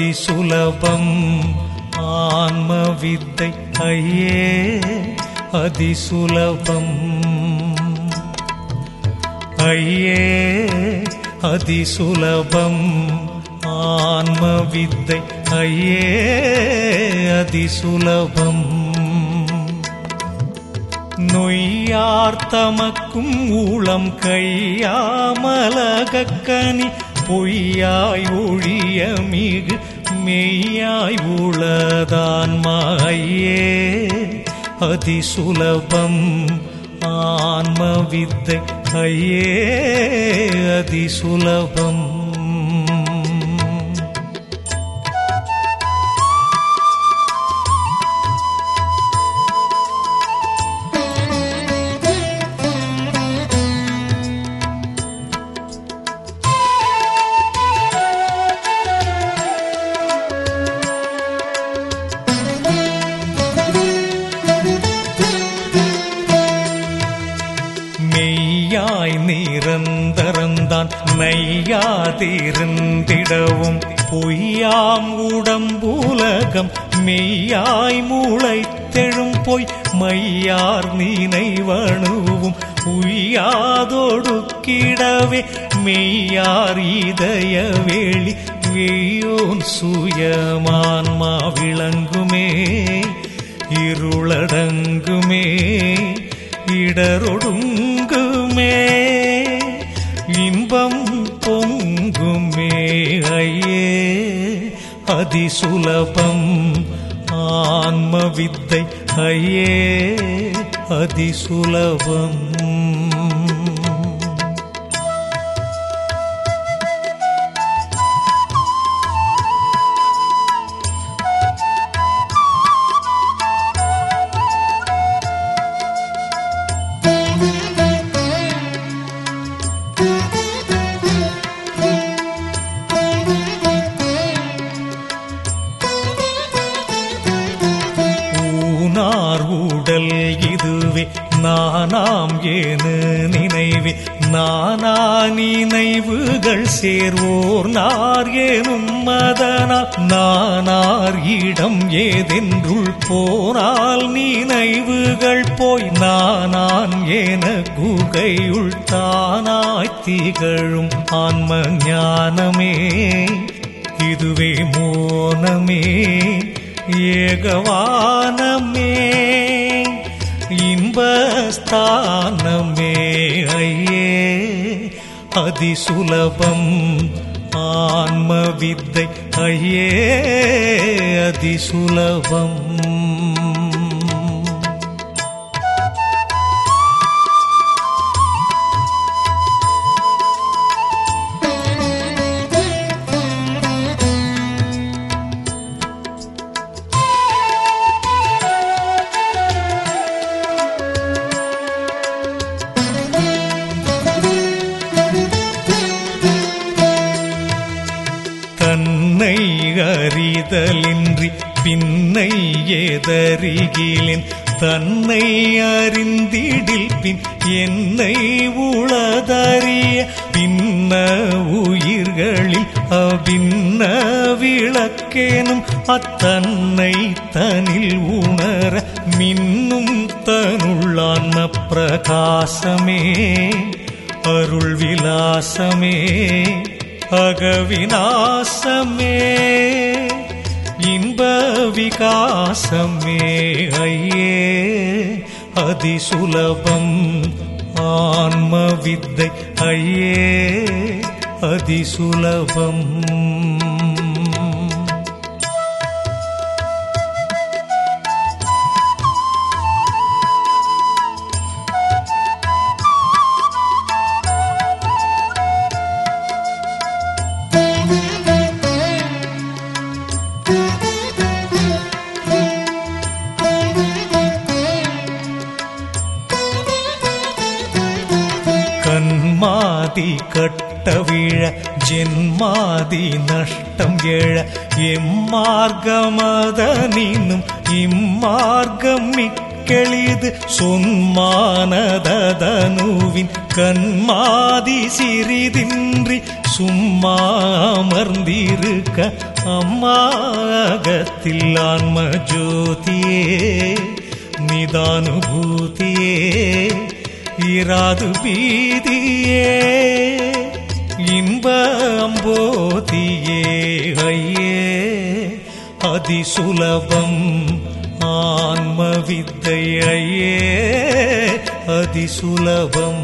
அதிசுலபம் ஆன்ம வித்தை ஐயே அதிசுலபம் ஐயே அதிசுலபம் ஆன்ம வித்தை ஐயே அதிசுலபம் நொய்யார் தமக்கும் ஊளம் கையாமலகக்கனி பொய்யாய் ஒழிய மிகு மெய்யாய் உளதான் மாயே அதிசுலபம் ஆன்ம வித்தை ஐயே அதிசுலபம் மெய்யாய் நிரந்தரந்தான் மெய்யாதிருந்திடவும் பொய்யாம் உடம்புலகம் மெய்யாய் மூளைத்தெழும் பொய் மையார் நினைவணுவும் உய்யாதொடுக்கிடவே மெய்யார் இதய வேளி வெய்யோன் சுயமான்மா விளங்குமே இருளடங்குமே இடரொடுங்குமே இன்பம் பொங்குமே ஐயே அதிசுலபம் ஆன்ம வித்தை ஐயே அதிசுலபம் ஊனார் உடல் இதுவே நானாம் ஏனு நினைவே நானா நினைவுகள் சேர்வோர் நார் ஏனும் மதனா நானார் இடம் ஏதென்றுள் போனால் நினைவுகள் போய் நானான் என குகையுள் தானாய் திகழும் ஆன்ம ஞானமே இதுவே மோனமே ஏகவானமே இன்பஸ்தானமே ஐயே அதிசுலபம் ஆன்ம வித்தை ஐயே அதிசுலபம் தன்னை அறிதலின்றி பின்னை ஏதறிகிலேன் தன்னை அறிந்திடில் பின் என்னை உளதறிய பின்ன உயிர்களில் அபின்ன விளக்கேனும் அத்தன்னை தனில் உணர மின்னும் தனுள்ளான்ம பிரகாசமே அருள் விலாசமே அகவிநாசமே இன்ப விகாசமே ஐயே அதிசுலபம் ஆன்ம வித்தை ஐயே அதிசுலபம் கண்மாதி கட்டவிழ ஜென்மாதி நஷ்டம் எழ எம்மார்க்கமதனினும் இம்மார்க்கம் மிக்கெளிது சொன்மானதனுவின் கண்மாதி சிறிதின்றி சும்மா அமர்ந்திருக்க அம்மாகத்தில் ஆன்ம ஜோதியே நிதானுபூதியே இராது பீதியே இன்ப அம்போதியே ஐயே அதிசுலபம் ஆன்ம வித்தை ஐயே அதிசுலபம்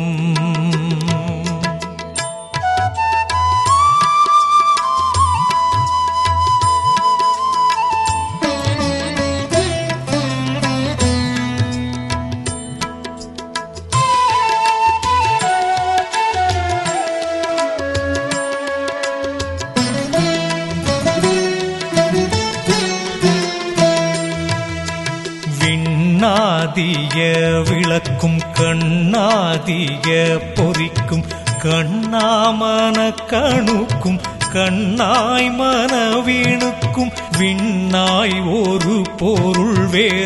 விண்ணாதிய விளக்கும் கண்ணாதிய பொறிக்கும் கண்ணாமன கணுக்கும் கண்ணாய் மனவீணுக்கும் விண்ணாய் ஒரு பொருள்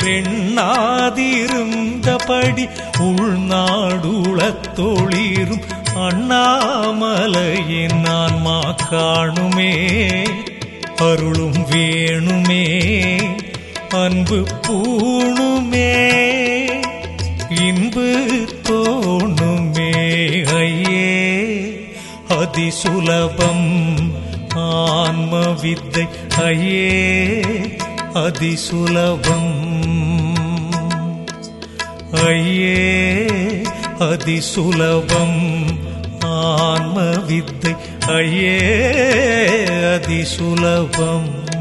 வேறெண்ணாதிருந்தபடி உள்நாடுளத் தொழிரும் அண்ணாமலையின் ஆன்மா காணுமே அருளும் வேணுமே அன்பு பூணுமே இன்பு தோணுமே ஐயே அதிசுலபம் ஆன்ம வித்தை ஐயே அதிசுலபம் ஐயே அதிசுலபம் ஆன்ம வித்தை ஐயே அதிசுலபம்